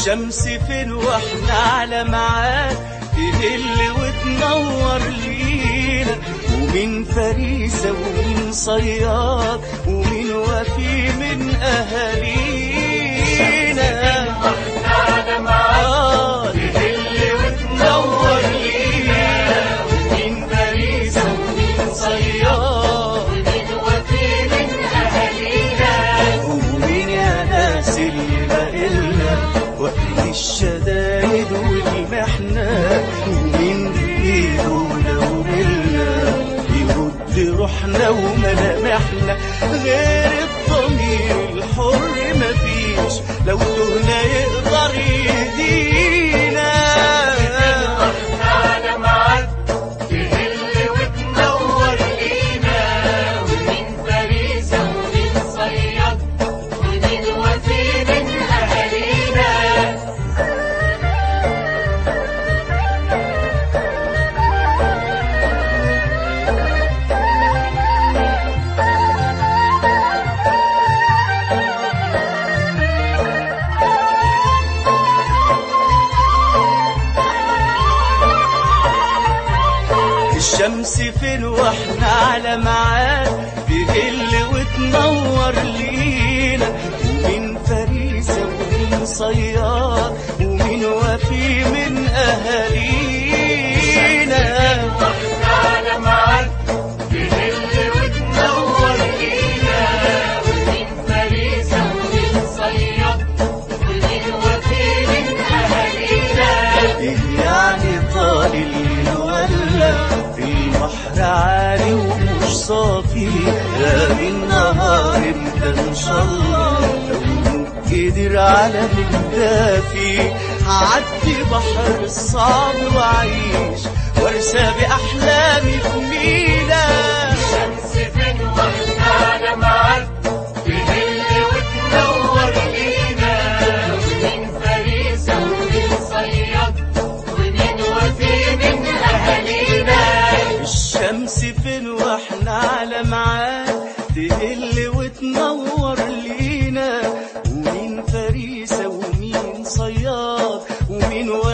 الشمس فين واحنا على ميعاد تهل وتنور لينا ومين فريسة ومين صياد ومين وفي من أهالينا آه، تهل وتنور لينا ومين فريسة ومين صياد ومين يا ناس اللي بقلنا وقت الشدايد والمحنة ومين بإيدونا وملنا يرد روحنا وملامحنا غير الضمير الحر مفيش لو تهنا يقدر يهدينا على ميعاد تهل وتنور لينا ومين فريسة ومين صياد ومين وفي من أهالينا الشمس فين واحنا على ميعاد تهل وتنور لينا ومين فريسة ومين صياد ومين وفي من أهالينا على ميعاد تهل وتنور لينا ومين فريسة ومين صياد ومين وفي من أهالينا إيه يعني طال الليل ولا في البحر عالي ومش صافي غاب النهار امتى ان شاء الله لو قدر على الدافي هعدي بحر الصعب واعيش وارسى باحلامي في مينا الشمس فين واحنا على ميعاد تهل وتنور لينا ومين فريسة ومين صياد ومين وفي من أهالينا الشمس فين واحنا على ميعاد تهل وتنور لينا ومين فريسة ومين صياد ومين